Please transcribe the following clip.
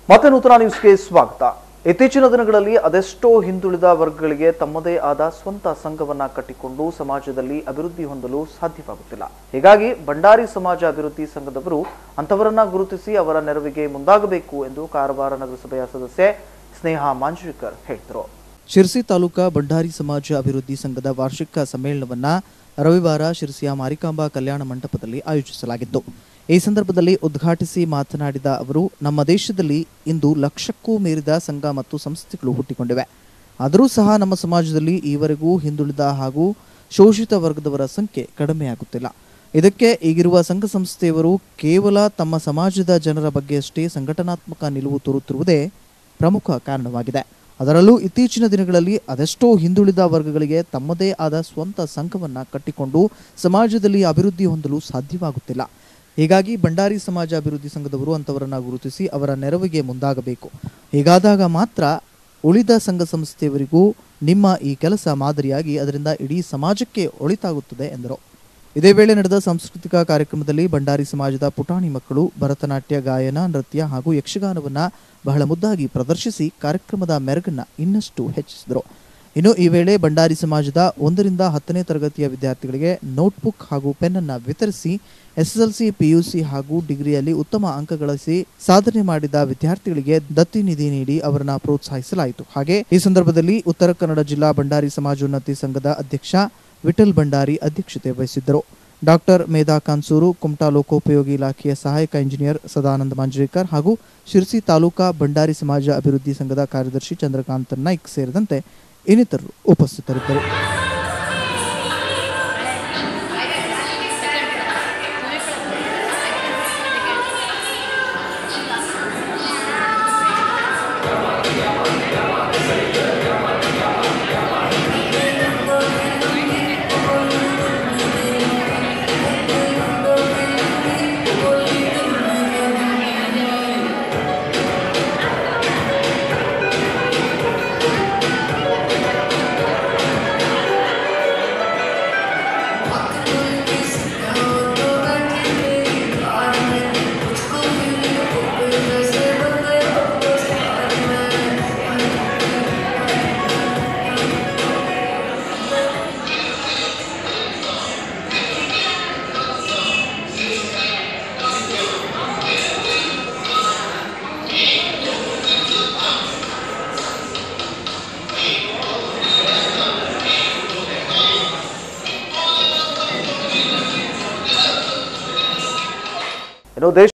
ಮತ್ತೆ ನೂತನ ನ್ಯೂಸ್ಗೆ ಸ್ವಾಗತ ಇತ್ತೀಚಿನ ದಿನಗಳಲ್ಲಿ ಅದೆಷ್ಟೋ ಹಿಂದುಳಿದ ವರ್ಗಗಳಿಗೆ ತಮ್ಮದೇ ಆದ ಸ್ವಂತ ಸಂಘವನ್ನ ಕಟ್ಟಿಕೊಂಡು ಸಮಾಜದಲ್ಲಿ ಅಭಿವೃದ್ಧಿ ಹೊಂದಲು ಸಾಧ್ಯವಾಗುತ್ತಿಲ್ಲ ಹೀಗಾಗಿ ಭಂಡಾರಿ ಸಮಾಜ ಅಭಿವೃದ್ಧಿ ಸಂಘದವರು ಅಂತವರನ್ನ ಗುರುತಿಸಿ ಅವರ ನೆರವಿಗೆ ಮುಂದಾಗಬೇಕು ಎಂದು ಕಾರವಾರ ನಗರಸಭೆಯ ಸದಸ್ಯೆ ಸ್ನೇಹ ಮಾಂಜ್ರಿಕರ್ ಹೇಳಿದರು ಶಿರ್ಸಿ ತಾಲೂಕಾ ಬಂಡಾರಿ ಸಮಾಜ ಅಭಿವೃದ್ಧಿ ಸಂಘದ ವಾರ್ಷಿಕ ಸಮ್ಮೇಳನವನ್ನ ರವಿವಾರ ಶಿರ್ಸಿಯ ಮಾರಿಕಾಂಬಾ ಕಲ್ಯಾಣ ಮಂಟಪದಲ್ಲಿ ಆಯೋಜಿಸಲಾಗಿತ್ತು ಈ ಸಂದರ್ಭದಲ್ಲಿ ಉದ್ಘಾಟಿಸಿ ಮಾತನಾಡಿದ ಅವರು ನಮ್ಮ ದೇಶದಲ್ಲಿ ಇಂದು ಲಕ್ಷಕ್ಕೂ ಮೀರಿದ ಸಂಘ ಮತ್ತು ಸಂಸ್ಥೆಗಳು ಹುಟ್ಟಿಕೊಂಡಿವೆ ಆದರೂ ಸಹ ನಮ್ಮ ಸಮಾಜದಲ್ಲಿ ಈವರೆಗೂ ಹಿಂದುಳಿದ ಹಾಗೂ ಶೋಷಿತ ವರ್ಗದವರ ಸಂಖ್ಯೆ ಕಡಿಮೆಯಾಗುತ್ತಿಲ್ಲ ಇದಕ್ಕೆ ಈಗಿರುವ ಸಂಘ ಸಂಸ್ಥೆಯವರು ಕೇವಲ ತಮ್ಮ ಸಮಾಜದ ಜನರ ಬಗ್ಗೆಯಷ್ಟೇ ಸಂಘಟನಾತ್ಮಕ ನಿಲುವು ತೋರುತ್ತಿರುವುದೇ ಪ್ರಮುಖ ಕಾರಣವಾಗಿದೆ ಅದರಲ್ಲೂ ಇತ್ತೀಚಿನ ದಿನಗಳಲ್ಲಿ ಅದೆಷ್ಟೋ ಹಿಂದುಳಿದ ವರ್ಗಗಳಿಗೆ ತಮ್ಮದೇ ಆದ ಸ್ವಂತ ಸಂಘವನ್ನ ಕಟ್ಟಿಕೊಂಡು ಸಮಾಜದಲ್ಲಿ ಅಭಿವೃದ್ಧಿ ಹೊಂದಲು ಸಾಧ್ಯವಾಗುತ್ತಿಲ್ಲ ಹೀಗಾಗಿ ಭಂಡಾರಿ ಸಮಾಜ ಅಭಿವೃದ್ಧಿ ಸಂಘದವರು ಅಂತವರನ್ನ ಗುರುತಿಸಿ ಅವರ ನೆರವಿಗೆ ಮುಂದಾಗಬೇಕು ಹೀಗಾದಾಗ ಮಾತ್ರ ಉಳಿದ ಸಂಘ ಸಂಸ್ಥೆಯವರಿಗೂ ನಿಮ್ಮ ಈ ಕೆಲಸ ಮಾದರಿಯಾಗಿ ಅದರಿಂದ ಇಡೀ ಸಮಾಜಕ್ಕೆ ಒಳಿತಾಗುತ್ತದೆ ಎಂದರು ಇದೇ ವೇಳೆ ನಡೆದ ಸಾಂಸ್ಕೃತಿಕ ಕಾರ್ಯಕ್ರಮದಲ್ಲಿ ಭಂಡಾರಿ ಸಮಾಜದ ಪುಟಾಣಿ ಮಕ್ಕಳು ಭರತನಾಟ್ಯ ಗಾಯನ ನೃತ್ಯ ಹಾಗೂ ಯಕ್ಷಗಾನವನ್ನ ಬಹಳ ಮುದ್ದಾಗಿ ಪ್ರದರ್ಶಿಸಿ ಕಾರ್ಯಕ್ರಮದ ಮೆರುಗನ್ನ ಇನ್ನಷ್ಟು ಹೆಚ್ಚಿಸಿದರು ಇನ್ನು ಈ ವೇಳೆ ಭಂಡಾರಿ ಸಮಾಜದ ಒಂದರಿಂದ ಹತ್ತನೇ ತರಗತಿಯ ವಿದ್ಯಾರ್ಥಿಗಳಿಗೆ ನೋಟ್ಬುಕ್ ಹಾಗೂ ಪೆನ್ ಅನ್ನ ವಿತರಿಸಿ ಎಸ್ಎಸ್ಎಲ್ಸಿ ಪಿಯುಸಿ ಹಾಗೂ ಡಿಗ್ರಿಯಲ್ಲಿ ಉತ್ತಮ ಅಂಕ ಗಳಿಸಿ ಸಾಧನೆ ಮಾಡಿದ ವಿದ್ಯಾರ್ಥಿಗಳಿಗೆ ದತ್ತಿ ನಿಧಿ ನೀಡಿ ಅವರನ್ನ ಪ್ರೋತ್ಸಾಹಿಸಲಾಯಿತು ಹಾಗೆ ಈ ಸಂದರ್ಭದಲ್ಲಿ ಉತ್ತರ ಕನ್ನಡ ಜಿಲ್ಲಾ ಭಂಡಾರಿ ಸಮಾಜೋನ್ನತಿ ಸಂಘದ ಅಧ್ಯಕ್ಷ ವಿಠಲ್ ಭಂಡಾರಿ ಅಧ್ಯಕ್ಷತೆ ವಹಿಸಿದ್ದರು ಡಾಕ್ಟರ್ ಮೇಧಾ ಕಾನ್ಸೂರು ಕುಮಟಾ ಲೋಕೋಪಯೋಗಿ ಇಲಾಖೆಯ ಸಹಾಯಕ ಇಂಜಿನಿಯರ್ ಸದಾನಂದ ಮಾಂಜ್ರೇಕರ್ ಹಾಗೂ ಶಿರ್ಸಿ ತಾಲೂಕಾ ಭಂಡಾರಿ ಸಮಾಜ ಅಭಿವೃದ್ಧಿ ಸಂಘದ ಕಾರ್ಯದರ್ಶಿ ಚಂದ್ರಕಾಂತ್ ನಾಯ್ಕ್ ಸೇರಿದಂತೆ ಇನ್ನಿತರರು ಉಪಸ್ಥಿತರಿದ್ದರು ಇನ್ನು ದೇಶ